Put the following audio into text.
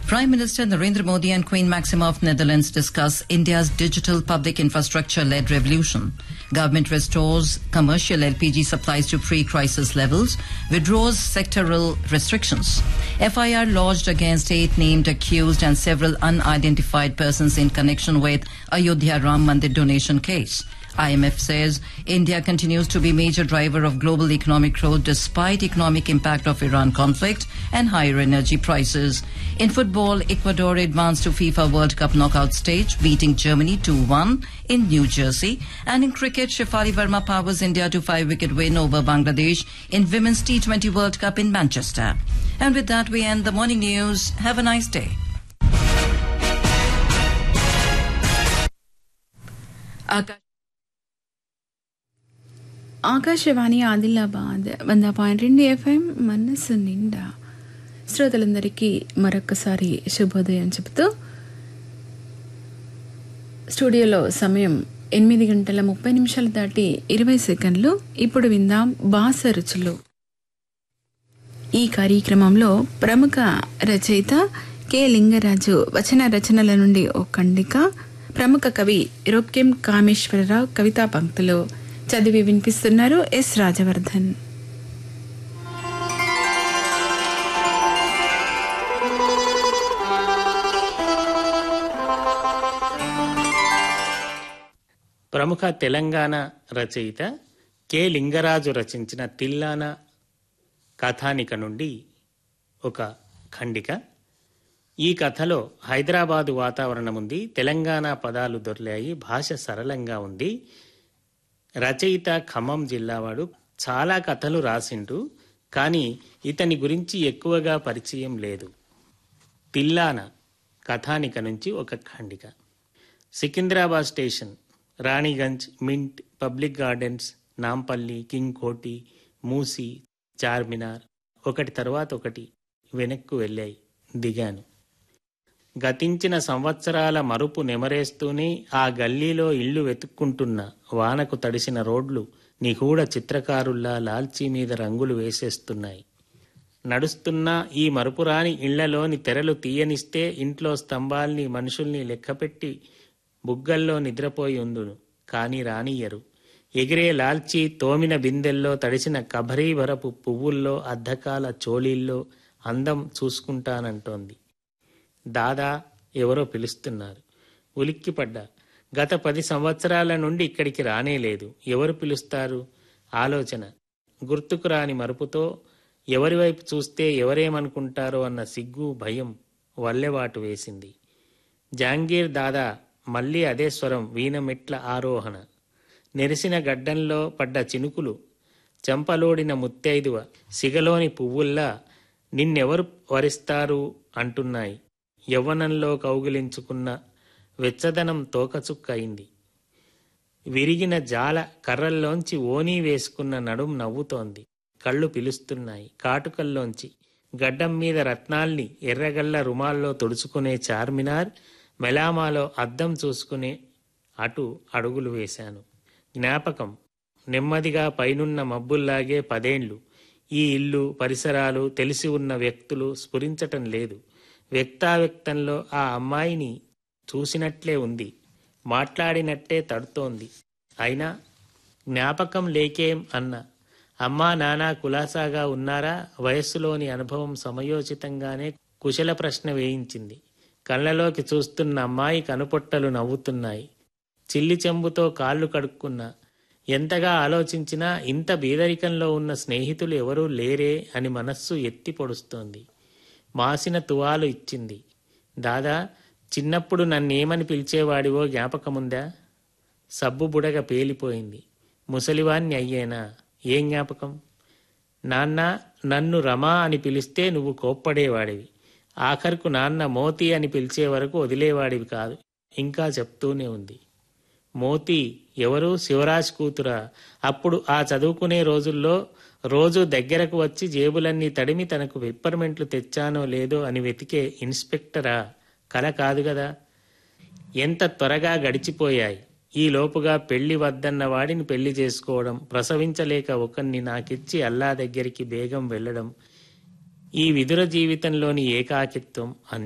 Prime Minister Narendra Modi and Queen Maxima of Netherlands discuss India's digital public infrastructure-led revolution. Government restores commercial LPG supplies to pre-crisis levels, withdraws sectoral restrictions. FIR lodged against eight named accused and several unidentified persons in connection with Ayodhya Ram Mandir donation case. IMF says India continues to be major driver of global economic growth despite economic impact of Iran conflict and higher energy prices. In football, Ecuador advanced to FIFA World Cup knockout stage, beating Germany 2-1 in New Jersey. And in cricket, Shefali Verma powers India to five-wicket win over Bangladesh in Women's T20 World Cup in Manchester. And with that, we end the morning news. Have a nice day. Akash- Akashvani Adilabad వంద point రెండు FM మనస్సు నిండా శ్రోతలందరికీ మరొక్కసారి శుభోదయం చెబుతూ స్టూడియోలో సమయం ఎనిమిది గంటల ముప్పై నిమిషాలు దాటి ఇరవై సెకండ్లు ఇప్పుడు విందాం బాస రుచులు ఈ కార్యక్రమంలో ప్రముఖ రచయిత కె లింగరాజు వచన రచనల నుండి ఓ ఖండిక ప్రముఖ కవి రొక్కెం కామేశ్వరరావు కవితా పంక్తులు చదివి వినిపిస్తున్నారు ఎస్ రాజవర్ధన్ ప్రముఖ తెలంగాణ రచయిత కె లింగరాజు రచించిన తిల్లాన కథానిక నుండి ఒక ఖండిక ఈ కథలో హైదరాబాదు వాతావరణం ఉంది తెలంగాణ పదాలు దొర్లాయి భాష సరళంగా ఉంది రచయిత ఖమ్మం జిల్లావాడు చాలా కథలు రాసిండు కానీ ఇతని గురించి ఎక్కువగా పరిచయం లేదు తిల్లాన కథానిక నుంచి ఒక ఖండిక Secunderabad station Ranigunj mint public gardens Nampally king Koti Musi Charminar ఒకటి తర్వాత ఒకటి వెనక్కు వెళ్ళాయి దిగాను గతించిన సంవత్సరాల మరుపు నెమరేస్తూనే ఆ గల్లీలో ఇల్లు వెతుక్కుంటున్న వానకు తడిసిన రోడ్లు నిగూఢ చిత్రకారుల్లా లాల్చీ మీద రంగులు వేసేస్తున్నాయి నడుస్తున్న ఈ మరుపురాని ఇళ్లలోని తెరలు తీయనిస్తే ఇంట్లో స్తంభాల్ని మనుషుల్ని లెక్కపెట్టి బుగ్గల్లో నిద్రపోయి ఉందును కాని రానియ్యరు ఎగిరే లాల్చి తోమిన బిందెల్లో తడిసిన కభరీభరపు పువ్వుల్లో అద్దకాల చోళీల్లో అందం చూసుకుంటానంటోంది దాదా ఎవరో పిలుస్తున్నారు ఉలిక్కిపడ్డా గత పది సంవత్సరాల నుండి ఇక్కడికి రానేలేదు ఎవరు పిలుస్తారు ఆలోచన గుర్తుకు రాని మరుపుతో ఎవరి వైపు చూస్తే ఎవరేమనుకుంటారో అన్న సిగ్గు భయం వల్లెవాటు వేసింది జాంగీర్ దాదా మళ్ళీ అదే స్వరం వీణమెట్ల ఆరోహణ నెరిసిన గడ్డంలో పడ్డ చినుకులు చెంపలోడిన ముత్తైదువ సిగలోని పువ్వుల్లా నిన్నెవరు వరిస్తారు అంటున్నాయి యవ్వనంలో కౌగిలించుకున్న వెచ్చదనం తోకచుక్క అయింది విరిగిన జాల కర్రల్లోంచి ఓనీ వేసుకున్న నడుం నవ్వుతోంది కళ్ళు పిలుస్తున్నాయి కాటుకల్లోంచి గడ్డం మీద రత్నాల్ని ఎర్రగల్ల రుమాల్లో తుడుచుకునే చార్మినార్ మెలామాలో అద్దం చూసుకునే అటు అడుగులు వేశాను జ్ఞాపకం నెమ్మదిగా పైనున్న మబ్బుల్లాగే పదేండ్లు ఈ ఇల్లు పరిసరాలు తెలిసి ఉన్న వ్యక్తులు స్ఫురించటం లేదు వ్యక్తావ్యక్తంలో ఆ అమ్మాయిని చూసినట్లే ఉంది మాట్లాడినట్టే తడుతోంది అయినా జ్ఞాపకం లేకేం అన్న అమ్మా నానా కులాసాగా ఉన్నారా వయస్సులోని అనుభవం సమయోచితంగానే కుశల ప్రశ్న వేయించింది కళ్ళలోకి చూస్తున్న అమ్మాయి కనుపొట్టలు నవ్వుతున్నాయి చిల్లి చెంబుతో కాళ్ళు కడుక్కున్న ఎంతగా ఆలోచించినా ఇంత బీదరికంలో ఉన్న స్నేహితులు ఎవరూ లేరే అని మనస్సు ఎత్తి పొడుస్తోంది మాసిన తువాలు ఇచ్చింది దాదా చిన్నప్పుడు నన్నేమని పిలిచేవాడివో జ్ఞాపకముందా సబ్బు బుడగ పేలిపోయింది ముసలివాణ్ణి అయ్యేనా ఏం జ్ఞాపకం నాన్న నన్ను రమా అని పిలిస్తే నువ్వు కోప్పడేవాడివి ఆఖరుకు నాన్న మోతి అని పిలిచే వరకు వదిలేవాడివి కాదు ఇంకా చెప్తూనే ఉంది మోతి ఎవరు శివరాజ్ కూతురా అప్పుడు ఆ చదువుకునే రోజుల్లో రోజు దగ్గరకు వచ్చి జేబులన్నీ తడిమి తనకు పిప్పర్మెంట్లు తెచ్చానో లేదో అని వెతికే ఇన్స్పెక్టరా కల కాదు కదా ఎంత త్వరగా గడిచిపోయాయి ఈ లోపుగా పెళ్లి వద్దన్న వాడిని పెళ్లి చేసుకోవడం ప్రసవించలేక ఒకరిని నాకిచ్చి అల్లా దగ్గరికి బేగం వెళ్ళడం ఈ విదుర జీవితంలోని ఏకాకిత్వం